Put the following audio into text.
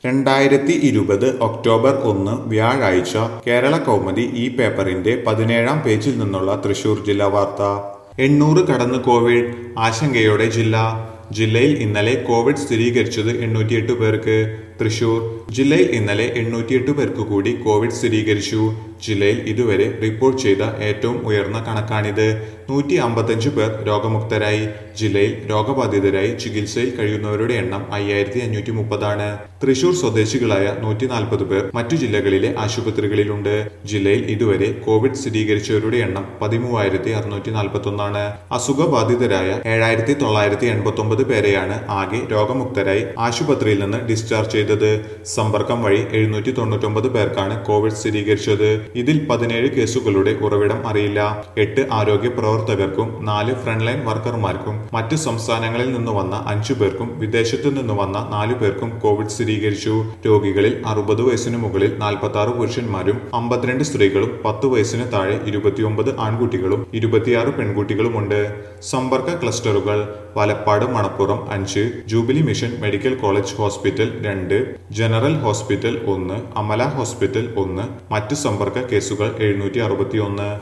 രണ്ടായിരത്തി ഇരുപത് ഒക്ടോബർ ഒന്ന് വ്യാഴാഴ്ച കേരള കൗമുദി ഈ പേപ്പറിന്റെ പതിനേഴാം പേജിൽ നിന്നുള്ള തൃശൂർ ജില്ലാ വാർത്ത എണ്ണൂറ് കടന്ന് കോവിഡ് ആശങ്കയോടെ ജില്ല ജില്ലയിൽ ഇന്നലെ കോവിഡ് സ്ഥിരീകരിച്ചത് എണ്ണൂറ്റിയെട്ട് പേർക്ക് തൃശൂർ ജില്ലയിൽ ഇന്നലെ എണ്ണൂറ്റിയെട്ട് പേർക്ക് കൂടി കോവിഡ് സ്ഥിരീകരിച്ചു ജില്ലയിൽ ഇതുവരെ റിപ്പോർട്ട് ചെയ്ത ഏറ്റവും ഉയർന്ന കണക്കാണിത് നൂറ്റി അമ്പത്തഞ്ച് പേർ രോഗമുക്തരായി ജില്ലയിൽ രോഗബാധിതരായി ചികിത്സയിൽ കഴിയുന്നവരുടെ എണ്ണം അയ്യായിരത്തി അഞ്ഞൂറ്റി മുപ്പതാണ് തൃശൂർ സ്വദേശികളായ നൂറ്റി നാൽപ്പത് പേർ മറ്റു ജില്ലകളിലെ ആശുപത്രികളിലുണ്ട് ജില്ലയിൽ ഇതുവരെ കോവിഡ് സ്ഥിരീകരിച്ചവരുടെ എണ്ണം പതിമൂവായിരത്തി അറുന്നൂറ്റി നാൽപ്പത്തി ഒന്നാണ് അസുഖബാധിതരായ ഏഴായിരത്തി തൊള്ളായിരത്തി എൺപത്തി ഒമ്പത് പേരെയാണ് ആകെ രോഗമുക്തരായി ആശുപത്രിയിൽ നിന്ന് ഡിസ്ചാർജ് ചെയ്തത് സമ്പർക്കം വഴി എഴുന്നൂറ്റി തൊണ്ണൂറ്റൊമ്പത് പേർക്കാണ് കോവിഡ് സ്ഥിരീകരിച്ചത് ഇതിൽ പതിനേഴ് കേസുകളുടെ ഉറവിടം അറിയില്ല എട്ട് ആരോഗ്യ പ്രവർത്തകർക്കും നാല് ഫ്രണ്ട്ലൈൻ വർക്കർമാർക്കും മറ്റ് സംസ്ഥാനങ്ങളിൽ നിന്ന് വന്ന അഞ്ചു പേർക്കും വിദേശത്തു നിന്ന് വന്ന നാലു പേർക്കും കോവിഡ് സ്ഥിരീകരിച്ചു രോഗികളിൽ അറുപത് വയസ്സിന് മുകളിൽ നാൽപ്പത്തി ആറ് പുരുഷന്മാരും അമ്പത്തിരണ്ട് സ്ത്രീകളും പത്ത് വയസ്സിന് താഴെ ഇരുപത്തിയൊമ്പത് ആൺകുട്ടികളും ഇരുപത്തിയാറ് പെൺകുട്ടികളുമുണ്ട് സമ്പർക്ക ക്ലസ്റ്ററുകൾ വലപ്പാട് മണപ്പുറം അഞ്ച് jubilee mission medical college hospital രണ്ട് ജനറൽ ഹോസ്പിറ്റൽ ഒന്ന് അമല ഹോസ്പിറ്റൽ ഒന്ന് മറ്റ് സമ്പർക്ക കേസുകൾ എഴുന്നൂറ്റി അറുപത്തി ഒന്ന്